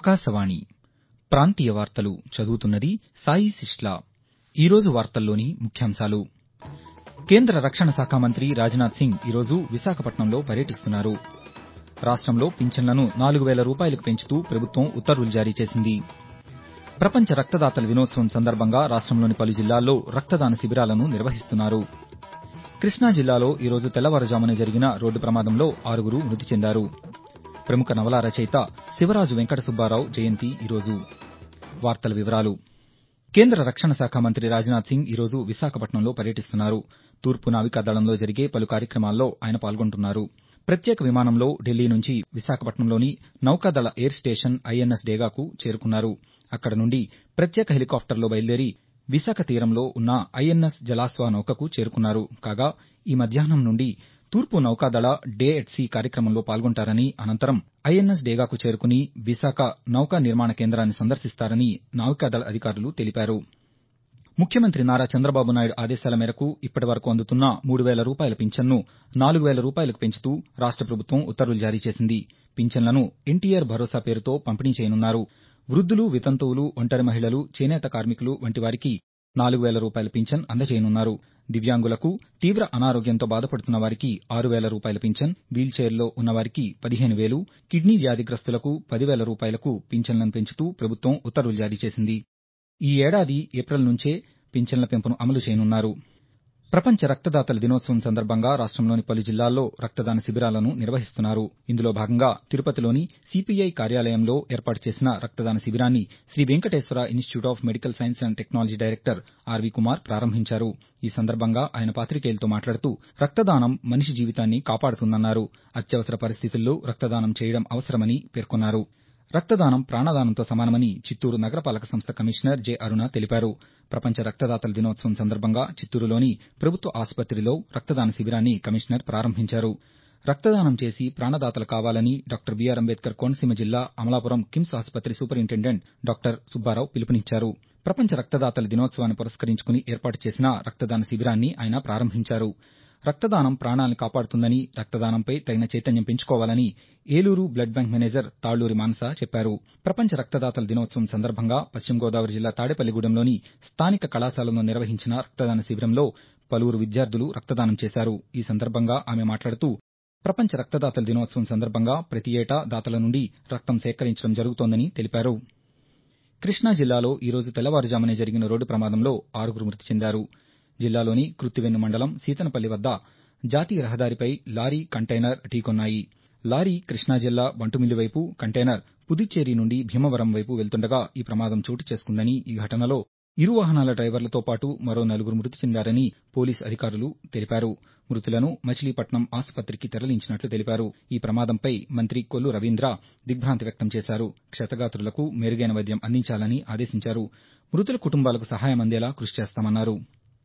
ఆకాశవాణి ప్రాంతీయ వార్తలు చదువుతున్నది సాయి సిస్లా ఈరోజు వార్తల్లోని ముఖ్యాంశాలు కేంద్ర రక్షణ శాఖ మంత్రి రాజ్నాథ్ సింగ్ ఈరోజు విశాఖపట్నంలో పర్యటిస్తున్నారు రాష్టంలో పింఛన్లను నాలుగు వేల రూపాయలకు పెంచుతూ ప్రభుత్వం ఉత్తర్వులు జారీ చేసింది ప్రపంచ రక్తదాతల దినోత్సవం సందర్భంగా రాష్టంలోని పలు జిల్లాల్లో రక్తదాన శిబిరాలను నిర్వహిస్తున్నారు కృష్ణా జిల్లాలో ఈరోజు తెల్లవారుజామున జరిగిన రోడ్డు ప్రమాదంలో ఆరుగురు మృతి చెందారు ప్రముఖ నవలా రచయిత శివరాజు వెంకట సుబ్బారావు జయంతి ఈరోజు కేంద్ర రక్షణ శాఖ మంత్రి రాజ్నాథ్ సింగ్ ఈరోజు విశాఖపట్నంలో పర్యటిస్తున్నారు తూర్పు నావికా దళంలో జరిగే పలు కార్యక్రమాల్లో ఆయన పాల్గొంటున్నారు ప్రత్యేక విమానంలో ఢిల్లీ నుంచి విశాఖపట్నంలోని నౌకాదళ ఎయిర్ స్టేషన్ ఐఎన్ఎస్ డేగాకు చేరుకున్నారు అక్కడ నుండి ప్రత్యేక హెలికాప్టర్లో బయలుదేరి విశాఖ తీరంలో ఉన్న ఐఎన్ఎస్ జలాశ్వ నౌకకు చేరుకున్నారు కాగా ఈ మధ్యాహ్నం నుండి తూర్పు నౌకాదళ డే ఎట్ సీ కార్యక్రమంలో పాల్గొంటారని అనంతరం ఐఎన్ఎస్ డేగాకు చేరుకుని విశాఖ నౌకా నిర్మాణ కేంద్రాన్ని సందర్శిస్తారని నావికాదళ అధికారులు తెలిపారు ముఖ్యమంత్రి నారా చంద్రబాబు నాయుడు ఆదేశాల మేరకు ఇప్పటివరకు అందుతున్న మూడు వేల రూపాయల పింఛన్ను నాలుగు వేల రూపాయలకు పెంచుతూ రాష్ట ప్రభుత్వం ఉత్తర్వులు జారీ చేసింది పింఛన్లను ఎన్టీఆర్ భరోసా పేరుతో పంపిణీ చేయనున్నారు వృద్దులు వితంతువులు ఒంటరి మహిళలు చేనేత కార్మికులు వంటి వారికి నాలుగు వేల రూపాయల పింఛన్ అందజేయనున్నారు దివ్యాంగులకు తీవ్ర అనారోగ్యంతో బాధపడుతున్న వారికి ఆరు వేల రూపాయల పింఛన్ వీల్చైర్లో ఉన్నవారికి పదిహేను వేలు కిడ్నీ వ్యాధిగ్రస్తులకు పదివేల రూపాయలకు పింఛన్లను పెంచుతూ ప్రభుత్వం ఉత్తర్వులు జారీ చేసింది ఈ ఏడాది ఏప్రిల్ నుంచే పింఛన్ల పెంపును అమలు చేయనున్నారు ప్రపంచ రక్తదాతల దినోత్సవం సందర్భంగా రాష్టంలోని పలు జిల్లాల్లో రక్తదాన శిబిరాలను నిర్వహిస్తున్నారు ఇందులో భాగంగా తిరుపతిలోని సిపిఐ కార్యాలయంలో ఏర్పాటు చేసిన రక్తదాన శిబిరాన్ని Sri Venkateswara institute of medical science and technology director RV Kumar ప్రారంభించారు ఈ సందర్భంగా ఆయన పాతికేయులతో మాట్లాడుతూ రక్తదానం మనిషి జీవితాన్ని కాపాడుతుందన్నారు అత్యవసర పరిస్థితుల్లో రక్తదానం చేయడం అవసరమని పేర్కొన్నారు రక్తదానం ప్రాణదానంతో సమానమని చిత్తూరు నగరపాలక సంస్థ కమిషనర్ జె అరుణ తెలిపారు ప్రపంచ రక్తదాతల దినోత్సవం సందర్భంగా చిత్తూరులోని ప్రభుత్వ ఆసుపత్రిలో రక్తదాన శిబిరాన్ని కమిషనర్ ప్రారంభించారు రక్తదానం చేసి ప్రాణదాతలు కావాలని డాక్టర్ బీఆర్ అంబేద్కర్ కోనసీమ జిల్లా అమలాపురం కిమ్స్ ఆసుపత్రి సూపరింటెండెంట్ డాక్టర్ సుబ్బారావు పిలుపునిచ్చారు ప్రపంచ రక్తదాతల దినోత్సవాన్ని పురస్కరించుకుని ఏర్పాటు చేసిన రక్తదాన శిబిరాన్ని ఆయన ప్రారంభించారు రక్తదానం ప్రాణాలను కాపాడుతుందని రక్తదానంపై తగిన చైతన్యం పెంచుకోవాలని Eluru blood bank manager Talluri Manasa చెప్పారు ప్రపంచ రక్తదాతల దినోత్సవం సందర్భంగా పశ్చిమ గోదావరి జిల్లా తాడేపల్లిగూడెంలోని స్థానిక కళాశాలలో నిర్వహించిన రక్తదాన శిబిరంలో పలువురు విద్యార్థులు రక్తదానం చేశారు ఈ సందర్భంగా ఆమె మాట్లాడుతూ ప్రపంచ రక్తదాతల దినోత్సవం సందర్భంగా ప్రతి ఏటా దాతల నుండి రక్తం సేకరించడం జరుగుతోందని తెలిపారు కృష్ణా జిల్లాలో ఈరోజు తెల్లవారుజామునే జరిగిన రోడ్డు ప్రమాదంలో ఆరుగురు మృతి చెందారు జిల్లాలోని కృత్తివెన్ను మండలం సీతనపల్లి వద్ద జాతీయ రహదారిపై లారీ కంటైనర్ ఢీకొన్నాయి లారీ కృష్ణా జిల్లా బంటుమిల్లి వైపు కంటైనర్ పుదుచ్చేరి నుండి భీమవరం వైపు వెళ్తుండగా ఈ ప్రమాదం చోటు చేసుకుందని ఈ ఘటనలో ఇరు వాహనాల డ్రైవర్లతో పాటు మరో నలుగురు మృతి చెందారని పోలీసు అధికారులు తెలిపారు మృతులను మచిలీపట్నం ఆసుపత్రికి తరలించినట్లు తెలిపారు ఈ ప్రమాదంపై మంత్రి కొల్లు రవీంద్ర దిగ్భాంతి వ్యక్తం చేశారు క్షతగాతులకు మెరుగైన వైద్యం అందించాలని ఆదేశించారు మృతుల కుటుంబాలకు సహాయం అందేలా కృషి చేస్తామన్నారు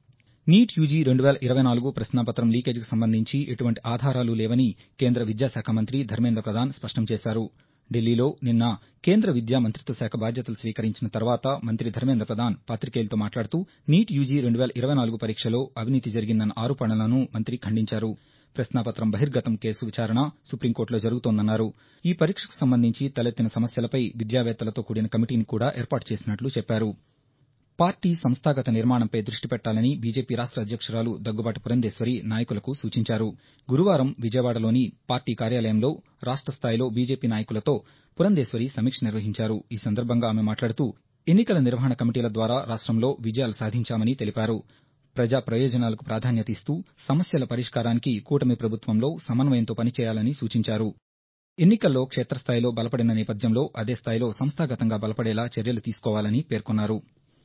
నీట్ యూజీ రెండు వేల ఇరవై నాలుగు ప్రశ్నాపత్రం లీకేజీకి సంబంధించి ఎటువంటి ఆధారాలు లేవని కేంద్ర విద్యాశాఖ మంత్రి ధర్మేంద్ర ప్రధాన్ స్పష్టం చేశారు ఢిల్లీలో నిన్న కేంద్ర విద్యా మంత్రిత్వ శాఖ బాధ్యతలు స్వీకరించిన తర్వాత మంత్రి ధర్మేంద్ర ప్రధాన్ పాతికేయులతో మాట్లాడుతూ నీట్ యూజీ రెండు వేల ఇరవై నాలుగు పరీక్షలో అవినీతి జరిగిందన్న ఆరోపణలను మంత్రి ఖండించారు ప్రశ్నాపత్రం బహిర్గతం కేసు విచారణ సుప్రీంకోర్టులో జరుగుతోందన్నారు ఈ పరీక్షకు సంబంధించి తలెత్తిన సమస్యలపై విద్యావేత్తలతో కూడిన కమిటీని కూడా ఏర్పాటు చేసినట్లు చెప్పారు పార్టీ సంస్థాగత నిర్మాణంపై దృష్టి పెట్టాలని బీజేపీ రాష్ట అధ్యక్షురాలు దగ్గుబాటి పురంధేశ్వరి నాయకులకు సూచించారు గురువారం విజయవాడలోని పార్టీ కార్యాలయంలో రాష్ట స్థాయిలో బీజేపీ నాయకులతో పురంధేశ్వరి సమీక్ష నిర్వహించారు ఈ సందర్భంగా ఆమె మాట్లాడుతూ ఎన్నికల నిర్వహణ కమిటీల ద్వారా రాష్టంలో విజయాలు సాధించామని తెలిపారు ప్రజా ప్రయోజనాలకు ప్రాధాన్యత ఇస్తూ సమస్యల పరిష్కారానికి కూటమి ప్రభుత్వంలో సమన్వయంతో పనిచేయాలని సూచించారు ఎన్నికల్లో క్షేత్రస్థాయిలో బలపడిన నేపథ్యంలో అదే స్థాయిలో సంస్థాగతంగా బలపడేలా చర్యలు తీసుకోవాలని పేర్కొన్నారు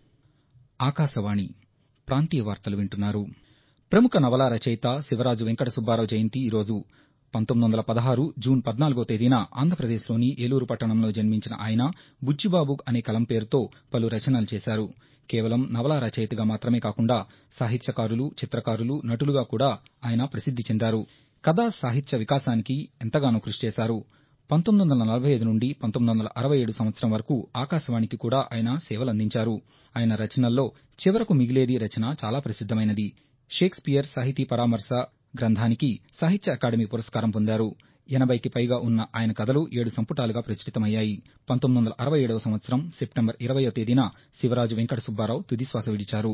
ఆకాశవాణి ప్రాంతీయ వార్తలు వింటున్నారు ప్రముఖ నవలా రచయిత శివరాజు వెంకట సుబ్బారావు జయంతి ఈరోజు పంతొమ్మిది వందల పదహారు జూన్ పద్నాలుగో తేదీన ఆంధ్రప్రదేశ్లోని ఏలూరు పట్టణంలో జన్మించిన ఆయన బుచ్చిబాబు అనే కలం పేరుతో పలు రచనలు చేశారు కేవలం నవలా రచయితగా మాత్రమే కాకుండా సాహిత్యకారులు చిత్రకారులు నటులుగా కూడా ఆయన ప్రసిద్ది చెందారు కథా సాహిత్య వికాసానికి ఎంతగానో కృషి చేశారు పంతొమ్మిది వందల నలభై ఐదు నుండి పంతొమ్మిది వందల అరవై ఏడు సంవత్సరం వరకు ఆకాశవాణికి కూడా ఆయన సేవలందించారు ఆయన రచనల్లో చివరకు మిగిలేది రచన చాలా ప్రసిద్దమైనది షేక్స్పియర్ సాహితీ పరామర్శ గ్రంథానికి సాహిత్య అకాడమీ పురస్కారం పొందారు ఎనభైకి పైగా ఉన్న ఆయన కథలు ఏడు సంపుటాలుగా ప్రచురితమయ్యాయి పంతొమ్మిది వందల అరవై ఏడవ సంవత్సరం సెప్టెంబర్ ఇరవయో తేదీన శివరాజు వెంకట సుబ్బారావు తుదిశ్వాస విడిచారు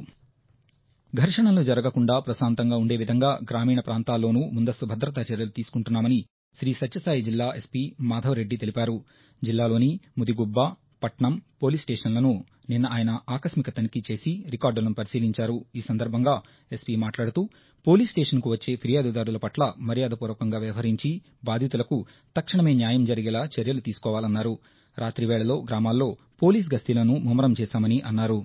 ఘర్షణలు జరగకుండా ప్రశాంతంగా ఉండే విధంగా గ్రామీణ ప్రాంతాల్లోనూ ముందస్తు భద్రతా చర్యలు తీసుకుంటున్నామని శ్రీ సత్యసాయి జిల్లా ఎస్పీ మాధవరెడ్డి తెలిపారు జిల్లాలోని ముదిగుబ్బ పట్నం పోలీస్ స్టేషన్లను నిన్న ఆయన ఆకస్మిక తనిఖీ చేసి రికార్డులను పరిశీలించారు ఈ సందర్భంగా ఎస్పీ మాట్లాడుతూ పోలీస్ స్టేషన్కు వచ్చే ఫిర్యాదుదారుల పట్ల మర్యాదపూర్వకంగా వ్యవహరించి బాధితులకు తక్షణమే న్యాయం జరిగేలా చర్యలు తీసుకోవాలన్నారు రాతి వేళలో గ్రామాల్లో పోలీస్ గస్తీలను ముమ్మరం చేశామని అన్నారు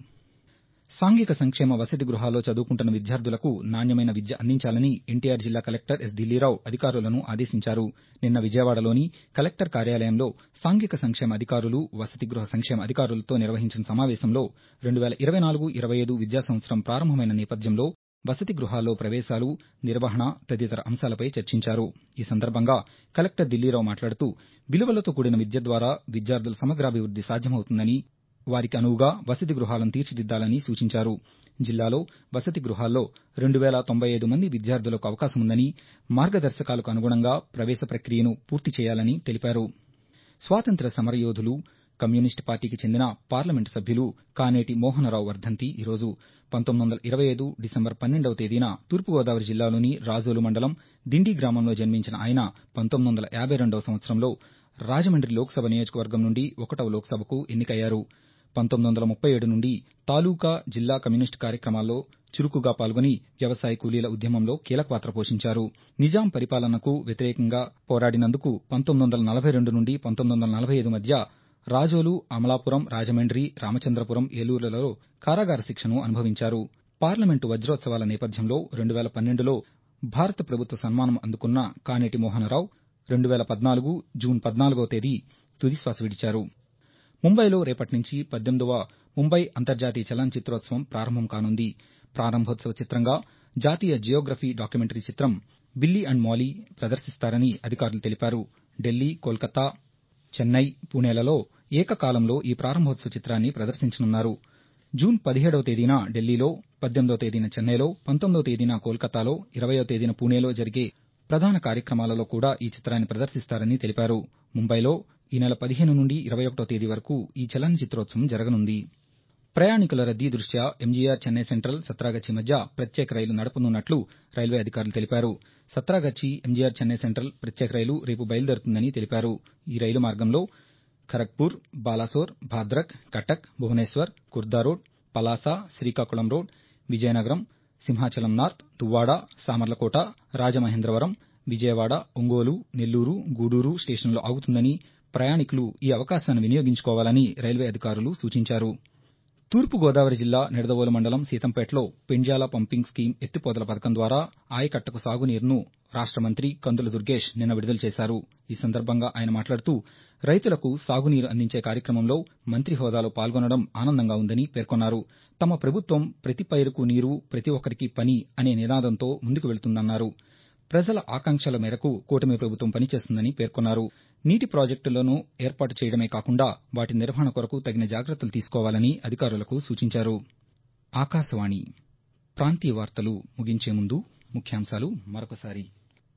సాంఘిక సంక్షేమ వసతి గృహాల్లో చదువుకుంటున్న విద్యార్థులకు నాణ్యమైన విద్య అందించాలని ఎన్టీఆర్ జిల్లా కలెక్టర్ ఎస్ దిల్లీరావు అధికారులను ఆదేశించారు నిన్న విజయవాడలోని కలెక్టర్ కార్యాలయంలో సాంఘిక సంక్షేమ అధికారులు వసతి గృహ సంక్షేమ అధికారులతో నిర్వహించిన సమావేశంలో రెండు వేల ఇరవై నాలుగు ఇరవై ఐదు విద్యా సంవత్సరం ప్రారంభమైన నేపథ్యంలో వసతి గృహాల్లో ప్రవేశాలు నిర్వహణ తదితర అంశాలపై చర్చించారు ఈ సందర్భంగా కలెక్టర్ దిల్లీరావు మాట్లాడుతూ విలువలతో కూడిన విద్య ద్వారా విద్యార్థుల సమగ్రాభివృద్ది సాధ్యమవుతుందని వారికి అనువుగా వసతి గృహాలను తీర్చిదిద్దాలని సూచించారు జిల్లాలో వసతి గృహాల్లో రెండు వేల తొంభై ఐదు మంది విద్యార్థులకు అవకాశముందని మార్గదర్శకాలకు అనుగుణంగా ప్రవేశ ప్రక్రియను పూర్తి చేయాలని తెలిపారు స్వాతంత్ర్య సమరయోధులు కమ్యూనిస్టు పార్టీకి చెందిన పార్లమెంటు సభ్యులు కానేటి మోహనరావు వర్దంతి ఈరోజు పంతొమ్మిది వందల ఇరవై ఐదు డిసెంబర్ పన్నెండవ తేదీన తూర్పుగోదావరి జిల్లాలోని రాజోలు మండలం దిండి గ్రామంలో జన్మించిన ఆయన పంతొమ్మిది వందల యాభై రెండవ సంవత్సరంలో రాజమండ్రి లోక్సభ నియోజకవర్గం నుండి ఒకటవ లోక్సభకు ఎన్నికయ్యారు పంతొమ్మిది వందల ముప్పై ఏడు నుండి తాలూకా జిల్లా కమ్యూనిస్టు కార్యక్రమాల్లో చురుకుగా పాల్గొని వ్యవసాయ కూలీల ఉద్యమంలో కీలక పాత్ర పోషించారు నిజాం పరిపాలనకు వ్యతిరేకంగా పోరాడినందుకు పంతొమ్మిది వందల నలభై రెండు నుండి పంతొమ్మిది వందల నలభై ఐదు మధ్య రాజోలు అమలాపురం రాజమండ్రి రామచంద్రపురం ఏలూరులలో కారాగార శిక్షను అనుభవించారు పార్లమెంటు వజ్రోత్సవాల నేపథ్యంలో రెండు వేల పన్నెండులో భారత ప్రభుత్వ సన్మానం అందుకున్న కానేటి మోహనరావు రెండు వేల పద్నాలుగు జూన్ పద్నాలుగవ తేదీ తుదిశ్వాస విడిచారు ముంబైలో రేపటి నుంచి పద్దెనిమిదవ ముంబై అంతర్జాతీయ చలనచిత్రోత్సవం ప్రారంభం కానుంది ప్రారంభోత్సవ చిత్రంగా జాతీయ జియోగ్రఫీ డాక్యుమెంటరీ చిత్రం బిల్లీ అండ్ మాలీ ప్రదర్శిస్తారని అధికారులు తెలిపారు ఢిల్లీ కోల్కతా చెన్నై పూణేలలో ఏకకాలంలో ఈ ప్రారంభోత్సవ చిత్రాన్ని ప్రదర్శించనున్నారు జూన్ పదిహేడవ తేదీన ఢిల్లీలో పద్దెనిమిదవ తేదీన చెన్నైలో పంతొమ్మిదవ తేదీన కోల్కతాలో ఇరవయో తేదీన పూణేలో జరిగే ప్రధాన కార్యక్రమాలలో కూడా ఈ చిత్రాన్ని ప్రదర్శిస్తారని తెలిపారు ముంబైలో ఈ నెల పదిహేను నుండి ఇరవై ఒకటో తేదీ వరకు ఈ చలనచిత్రోత్సవం జరగనుంది ప్రయాణికుల రద్దీ దృష్ట్యా ఎంజీఆర్ చెన్నై సెంట్రల్ సత్రాగచ్చి మధ్య ప్రత్యేక రైలు నడపనున్నట్లు రైల్వే అధికారులు తెలిపారు సత్రాగచ్చి ఎంజీఆర్ చెన్నై సెంట్రల్ ప్రత్యేక రైలు రేపు బయలుదేరుతుందని తెలిపారు ఈ రైలు మార్గంలో Kharagpur Balasore Bhadrak Cuttack Bhubaneswar Khurda road Palasa Srikakulam road Vizianagaram Simhachalam north Duvvada Samarlakota Rajamahendravaram Vijayawada Ongole Nellore Gudur స్టేషన్లో ఆగుతుందని ప్రయాణికులు ఈ అవకాశాన్ని వినియోగించుకోవాలని రైల్వే అధికారులు సూచించారు తూర్పుగోదావరి జిల్లా నిడదవోలు మండలం సీతంపేటలో పెండ్యాల పంపింగ్ స్కీమ్ ఎత్తిపోతల పథకం ద్వారా ఆయకట్టకు సాగునీరును రాష్ట మంత్రి కందుల దుర్గేష్ నిన్న విడుదల చేశారు ఈ సందర్భంగా ఆయన మాట్లాడుతూ రైతులకు సాగునీరు అందించే కార్యక్రమంలో మంత్రి హోదాలో పాల్గొనడం ఆనందంగా ఉందని పేర్కొన్నారు తమ ప్రభుత్వం ప్రతి పైరుకు నీరు ప్రతి ఒక్కరికి పని అనే నినాదంతో ముందుకు వెళుతుందన్నారు ప్రజల ఆకాంక్షల మేరకు కూటమి ప్రభుత్వం పనిచేస్తుందని పేర్కొన్నారు నీటి ప్రాజెక్టులను ఏర్పాటు చేయడమే కాకుండా వాటి నిర్వహణ కొరకు తగిన జాగ్రత్తలు తీసుకోవాలని అధికారులకు సూచించారు ఆకాశవాణి ప్రాంతీయ వార్తలు ముగించే ముందు ముఖ్యాంశాలు మరొకసారి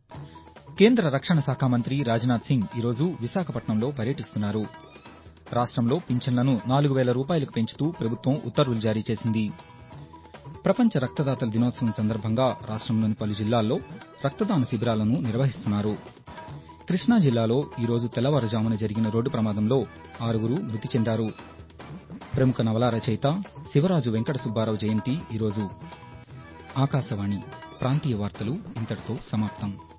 కేంద్ర రక్షణ శాఖ మంత్రి రాజ్నాథ్ సింగ్ ఈరోజు విశాఖపట్నంలో పర్యటిస్తున్నారు రాష్టంలో పింఛన్లను నాలుగు వేల రూపాయలకు పెంచుతూ ప్రభుత్వం ఉత్తర్వులు జారీ చేసింది ప్రపంచ రక్తదాతల దినోత్సవం సందర్భంగా రాష్టంలోని పలు జిల్లాల్లో రక్తదాన శిబిరాలను నిర్వహిస్తున్నారు కృష్ణా జిల్లాలో ఈరోజు తెల్లవారుజామున జరిగిన రోడ్డు ప్రమాదంలో ఆరుగురు మృతి చెందారు ప్రముఖ నవలా రచయిత శివరాజు వెంకట సుబ్బారావు జయంతి ఈరోజు ఆకాశవాణి ప్రాంతీయ వార్తలు ఇంతటితో సమాప్తం